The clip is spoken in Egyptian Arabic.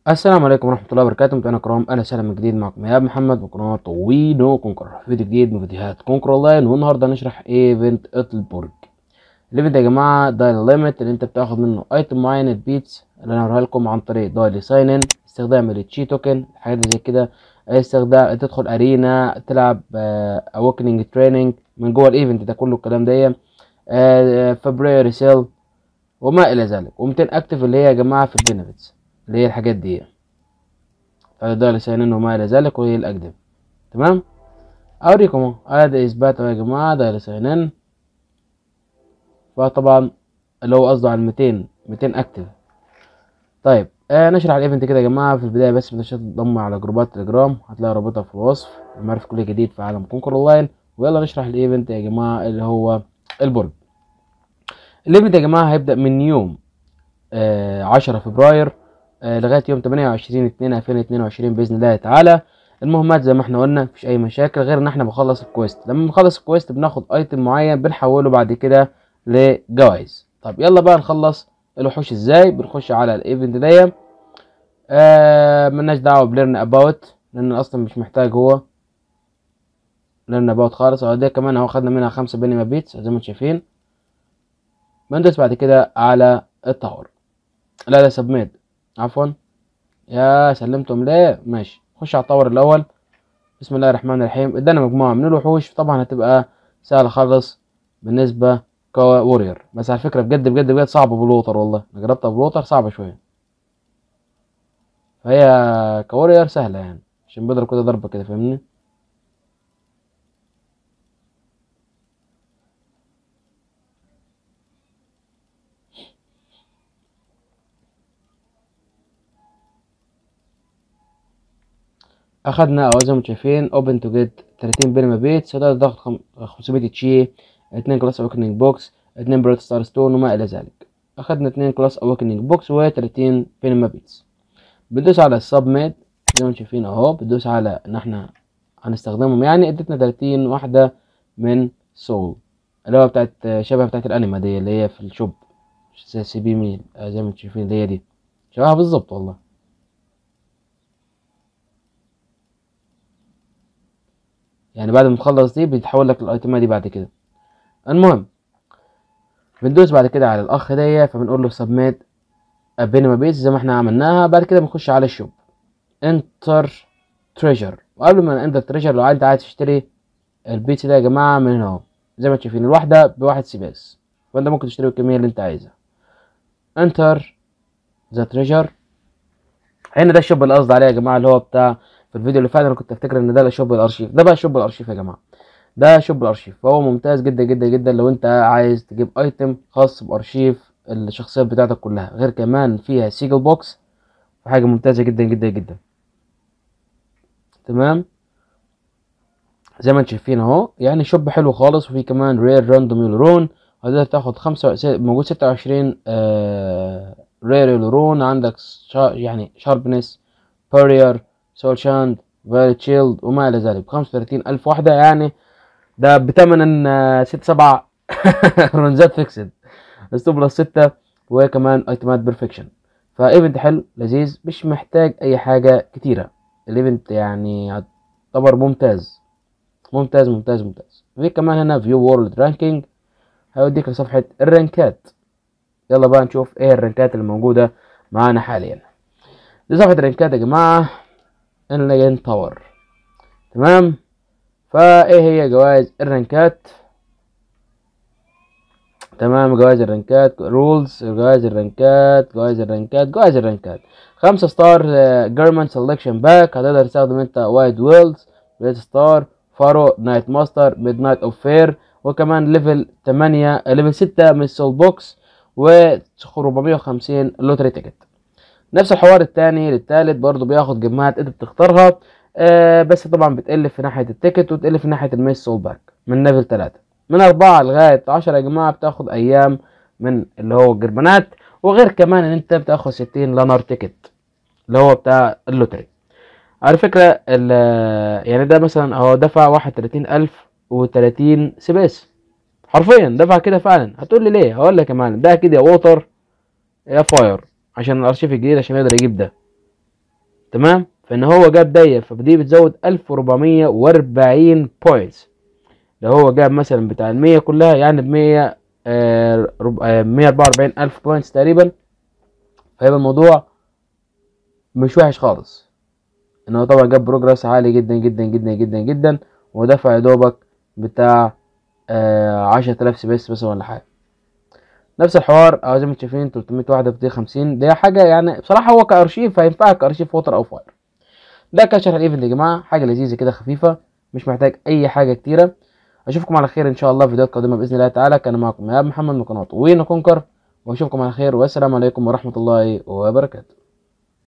السلام عليكم ورحمة الله وبركاته متابعينا الكرام أهلا وسهلا من جديد معكم إيهاب محمد من قناة وينو كونكر فيديو جديد من فيديوهات كونكر أونلاين والنهاردة هنشرح ايفنت اطلبورج الايفنت يا جماعة دايل ليميت اللي أنت بتاخد منه أيتم معين البيتس اللي أنا هوريها لكم عن طريق دايل ساين إن استخدام التشي توكن الحاجات اللي زي كده استخدام تدخل أرينا تلعب أوكننج تريننج من جوه الايفنت ده كله الكلام ده فبراير سيل وما إلى ذلك و200 أكتف اللي هي يا جماعة في البينفيتس اللي هي الحاجات دي هذا اللي ساينين وما الى ذلك وهي الاقدم تمام اوريكم اهو هذا اثبات يا جماعه ده اللي ساينين فطبعا اللي هو قصده على 200 200 اكتف طيب آه نشرح الايفنت كده يا جماعه في البدايه بس متنساش تنضم على جروبات تليجرام هتلاقي رابطها في الوصف المعرفة كل جديد في عالم كونكر اونلاين ويلا نشرح الايفنت يا جماعه اللي هو البرج الايفنت يا جماعه هيبدا من يوم آه 10 فبراير لغايه يوم 28 2 2022 باذن الله تعالى المهمات زي ما احنا قلنا مفيش اي مشاكل غير ان احنا بنخلص الكويست لما بنخلص الكويست بناخد ايتم معين بنحوله بعد كده لجوائز طب يلا بقى نخلص الوحوش ازاي بنخش على الايفنت دي آه ملناش دعوه بليرن اباوت لان اصلا مش محتاج هو ليرن اباوت خالص اهو ده كمان اهو خدنا منها خمسة بينما بيتس زي ما انتم شايفين بندوس بعد كده على التاور لا ده سبميت عفوا يا سلمتم ليه ماشي خش على الطور الاول بسم الله الرحمن الرحيم ادانا مجموعه من الوحوش طبعا هتبقى سهله خالص بالنسبه كورير بس على فكره بجد بجد بجد صعبه بالوتر والله انا جربتها بالوتر صعبه شويه فهي كورير سهله يعني عشان بيضرب كده ضربه كده فاهمني اخدنا او زي ما شايفين اوبن تو جيت 30 بينما بيتس ده ضغط 500 تشي 2 كلاس اوكننج بوكس 2 بريت ستار ستون وما الى ذلك اخدنا 2 كلاس اوكننج بوكس و30 بينما بيتس بندوس على السبميت زي ما شايفين اهو بندوس على ان احنا هنستخدمهم يعني ادتنا 30 واحده من سول اللي هو بتاعت شبه بتاعت الانيما دي اللي هي في الشوب سي بي ميل زي ما انتم شايفين اللي هي دي شبهها بالظبط والله يعني بعد ما تخلص دي بيتحول لك الايتمات دي بعد كده المهم بندوس بعد كده على الاخ دي فبنقول له سبميت بينما بيز زي ما احنا عملناها بعد كده بنخش على الشوب انتر تريجر وقبل ما انتر تريجر لو انت عايز تشتري البيتس ده يا جماعه من هنا اهو زي ما شايفين الواحده بواحد سيباس فانت ممكن تشتري الكميه اللي انت عايزها انتر ذا تريجر هنا ده الشوب اللي قصدي عليه يا جماعه اللي هو بتاع في الفيديو اللي فات انا كنت افتكر ان ده شوب الارشيف ده بقى شوب الارشيف يا جماعه ده شوب الارشيف فهو ممتاز جدا جدا جدا لو انت عايز تجيب ايتم خاص بارشيف الشخصيات بتاعتك كلها غير كمان فيها سيجل بوكس حاجه ممتازه جدا جدا جدا تمام زي ما انتم شايفين اهو يعني شوب حلو خالص وفي كمان رير راندوم يلورون هتقدر تاخد خمسة موجود ستة وعشرين آه رير يلورون عندك شا يعني شاربنس بارير سول شاند فالي تشيلد وما الى ذلك بخمسة وثلاثين الف واحدة يعني ده بتمن ان ست سبع رنزات فيكسد ستو بلس ستة وكمان ايتمات بيرفكشن فايفنت حلو لذيذ مش محتاج اي حاجة كتيرة الايفنت يعني يعتبر ممتاز ممتاز ممتاز ممتاز في كمان هنا فيو وورلد رانكينج هيوديك لصفحة الرانكات يلا بقى نشوف ايه الرانكات اللي موجودة معانا حاليا دي صفحة الرانكات يا جماعة انلاين تاور تمام فايه هي جوائز الرنكات تمام جوائز الرنكات رولز جوائز الرنكات جوائز الرنكات جوائز الرنكات خمسة ستار جيرمان سelection باك هتقدر تستخدم انت وايد ويلز ريد ستار فارو نايت ماستر ميد نايت اوف فير وكمان ليفل تمانية ليفل ستة من السول بوكس و 450 لوتري تيكت نفس الحوار التاني للتالت برضو بياخد جماعات انت بتختارها آه بس طبعا بتقل في ناحية التيكت وتقل في ناحية الميس سول باك من ليفل تلاتة من أربعة لغاية عشرة يا جماعة بتاخد أيام من اللي هو الجربانات وغير كمان إن أنت بتاخد ستين لانر تيكت اللي هو بتاع اللوتري على فكرة يعني ده مثلا هو دفع واحد تلاتين ألف وتلاتين سباس حرفيا دفع كده فعلا هتقول لي ليه هقول لك يا معلم ده كده يا ووتر يا فاير عشان الارشيف الجديد عشان يقدر يجيب ده تمام فان هو جاب دي فدي بتزود 1440 بوينتس لو هو جاب مثلا بتاع المية كلها يعني بمية آه رب- آه، 144 ألف بوينتس تقريبا فيبقى الموضوع مش وحش خالص ان هو طبعا جاب بروجرس عالي جدا جدا جدا جدا جدا ودفع يا دوبك بتاع آه عشرة آلاف سبيس مثلا ولا حاجة نفس الحوار اه زي ما انتم شايفين 300 واحدة ب 50 دي حاجة يعني بصراحة هو كأرشيف هينفعك كأرشيف ووتر أو فاير ده كان شرح الايفنت يا جماعة حاجة لذيذة كده خفيفة مش محتاج أي حاجة كتيرة أشوفكم على خير إن شاء الله في فيديوهات قادمة بإذن الله تعالى كان معكم إيهاب محمد من قناة وين كونكر وأشوفكم على خير والسلام عليكم ورحمة الله وبركاته